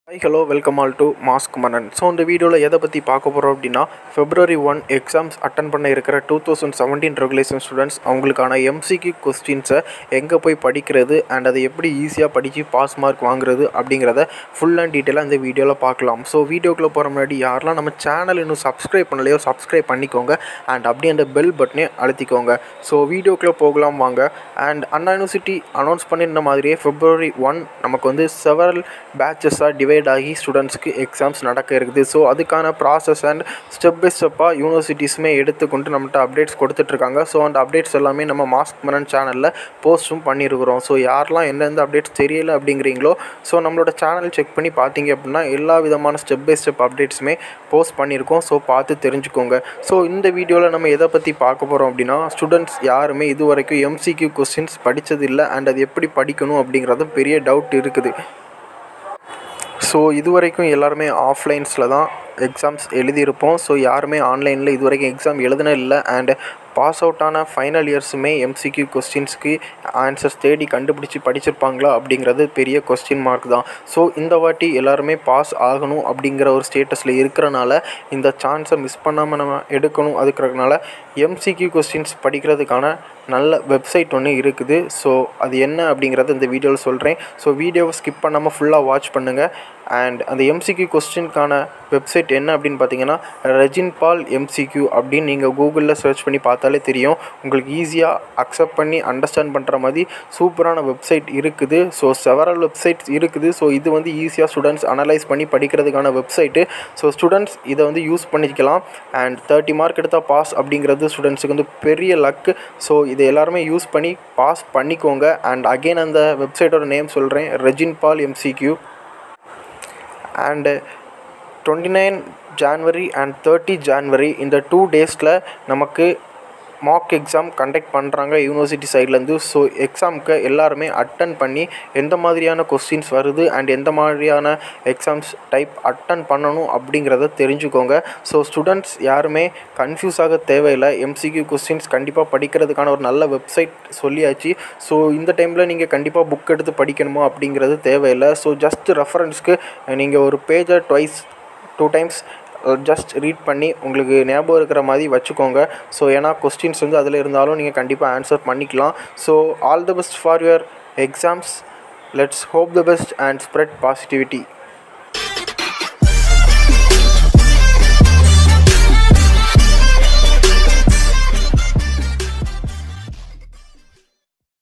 high hello welcome all to mask Mannan so இந்த வீடியோவில் எதை பற்றி பார்க்க போகிறோம் அப்படின்னா ஃபெப்ரவரி ஒன் எக்ஸாம்ஸ் அட்டன் பண்ண இருக்கிற two thousand seventeen regulation students அவங்களுக்கான எம்சிக்யூ கொஸ்டின்ஸை எங்கே போய் படிக்கிறது அண்ட் அதை எப்படி ஈஸியாக படித்து பாஸ் மார்க் வாங்குறது அப்படிங்கிறத ஃபுல் அண்ட் டீட்டெயிலாக இந்த வீடியோவில் பார்க்கலாம் ஸோ வீடியோக்குள்ளே போகிற முன்னாடி யாரெல்லாம் நம்ம சேனல் இன்னும் சப்ஸ்கிரைப் பண்ணலையோ சப்ஸ்கிரைப் பண்ணிக்கோங்க அண்ட் அப்படியே அந்த பெல் பட்டனே அழுத்திக்கோங்க ஸோ வீடியோக்குள்ளே போகலாம் வாங்க அண்ட் அண்ணா யூனிவர்சிட்டி அனௌன்ஸ் பண்ணியிருந்த மாதிரியே ஃபெப்ரவரி ஒன் நமக்கு வந்து செவரல் பேட்சஸாக டிவைட் ஆகி ஸ்டூடெண்ட்ஸ்க்கு எக்ஸாம்ஸ் நடக்க இருக்குது ஸோ அதுக்கான ப்ராசஸ் அண்ட் ஸ்டெப் பை ஸ்டெப்பாக யூனிவர்சிட்டிஸுமே எடுத்துக்கொண்டு நம்மகிட்ட அப்டேட்ஸ் கொடுத்துட்ருக்காங்க ஸோ அந்த அப்டேட்ஸ் எல்லாமே நம்ம மாஸ்க் மரன் சேனலில் போஸ்ட்டும் பண்ணியிருக்கிறோம் ஸோ யாரெல்லாம் எந்தெந்த அப்டேட்ஸ் தெரியல அப்படிங்கிறீங்களோ ஸோ நம்மளோட சேனல் செக் பண்ணி பார்த்தீங்க அப்படின்னா எல்லா விதமான ஸ்டெப் பை ஸ்டெப் அப்டேட்ஸுமே போஸ்ட் பண்ணியிருக்கோம் ஸோ பார்த்து தெரிஞ்சுக்கோங்க ஸோ இந்த வீடியோவில் நம்ம எதை பற்றி பார்க்க போகிறோம் அப்படின்னா ஸ்டூடெண்ட்ஸ் யாருமே இது வரைக்கும் எம்சிக்யூ கொஸ்டின்ஸ் படித்ததில்லை அண்ட் அது எப்படி படிக்கணும் அப்படிங்கிறது பெரிய டவுட் இருக்குது ஸோ இது வரைக்கும் எல்லாருமே ஆஃப்லைன்ஸில் தான் எக்ஸாம்ஸ் எழுதியிருப்போம் ஸோ யாருமே ஆன்லைனில் இது வரைக்கும் எக்ஸாம் எழுதுனே இல்லை அண்ட் பாஸ் அவுட் ஆன ஃபைனல் இயர்ஸுமே எம்சிக்யூ கொஸ்டின்ஸ்க்கு ஆன்சர்ஸ் தேடி கண்டுபிடிச்சி படிச்சிருப்பாங்களா அப்படிங்கிறது பெரிய கொஸ்டின் மார்க் தான் ஸோ இந்த வாட்டி எல்லாருமே பாஸ் ஆகணும் அப்படிங்கிற ஒரு ஸ்டேட்டஸில் இருக்கிறனால இந்த சான்ஸை மிஸ் பண்ணாமல் நம்ம எடுக்கணும் அதுக்கிறதுனால எம்சிக்யூ கொஸ்டின்ஸ் படிக்கிறதுக்கான நல்ல வெப்சைட் ஒன்று இருக்குது ஸோ அது என்ன அப்படிங்கிறத இந்த வீடியோவில் சொல்கிறேன் ஸோ வீடியோவை ஸ்கிப் பண்ணாமல் ஃபுல்லாக வாட்ச் பண்ணுங்கள் அண்ட் அந்த எம்சிக்யூ கொஸ்டினுக்கான வெப்சைட் என்ன அப்படின்னு பார்த்தீங்கன்னா ரெஜின் பால் எம்சிக்யூ அப்படின்னு நீங்கள் கூகுளில் சர்ச் பண்ணி பார்த்தாலே தெரியும் உங்களுக்கு ஈஸியாக அக்செப்ட் பண்ணி அண்டர்ஸ்டாண்ட் பண்ணுற மாதிரி சூப்பரான வெப்சைட் இருக்குது ஸோ செவரல் வெப்சைட்ஸ் இருக்குது ஸோ இது வந்து ஈஸியாக ஸ்டூடெண்ட்ஸ் அனலைஸ் பண்ணி படிக்கிறதுக்கான வெப்சைட்டு ஸோ ஸ்டூடெண்ட்ஸ் இதை வந்து யூஸ் பண்ணிக்கலாம் அண்ட் தேர்ட்டி மார்க் எடுத்தால் பாஸ் அப்படிங்கிறது ஸ்டூடெண்ட்ஸுக்கு வந்து பெரிய லக்கு ஸோ இதை எல்லாருமே யூஸ் பண்ணி பாஸ் பண்ணிக்கோங்க அண்ட் அகெயின் அந்த வெப்சைட்டோட நேம் சொல்கிறேன் Rejinpaul MCQ and twenty nine January and thirty January இந்த டூ டேஸில் நமக்கு மாக் எக்ஸாம் கண்டக்ட் பண்ணுறாங்க யூனிவர்சிட்டி சைட்லேருந்து ஸோ எக்ஸாமுக்கு எல்லாருமே அட்டன் பண்ணி எந்த மாதிரியான கொஸ்டின்ஸ் வருது அண்ட் எந்த மாதிரியான எக்ஸாம்ஸ் டைப் அட்டன் பண்ணணும் அப்படிங்கிறத தெரிஞ்சுக்கோங்க ஸோ ஸ்டூடெண்ட்ஸ் யாருமே கன்ஃபியூஸ் ஆக தேவையில்லை எம்சிக்யூ கொஸ்டின்ஸ் கண்டிப்பாக படிக்கிறதுக்கான ஒரு நல்ல வெப்சைட் சொல்லியாச்சு ஸோ இந்த டைமில் நீங்கள் கண்டிப்பாக புக் எடுத்து படிக்கணுமா அப்படிங்கிறது தேவையில்லை ஸோ ஜஸ்ட் ரெஃபரன்ஸ்க்கு நீங்கள் ஒரு பேஜை twice two times just read பண்ணி உங்களுக்கு ஞாபகம் இருக்கிற மாதிரி வச்சுக்கோங்க ஸோ ஏன்னா கொஸ்டின்ஸ் வந்து அதில் இருந்தாலும் நீங்கள் கண்டிப்பாக ஆன்சர் பண்ணிக்கலாம் so all the best for your exams let's hope the best and spread positivity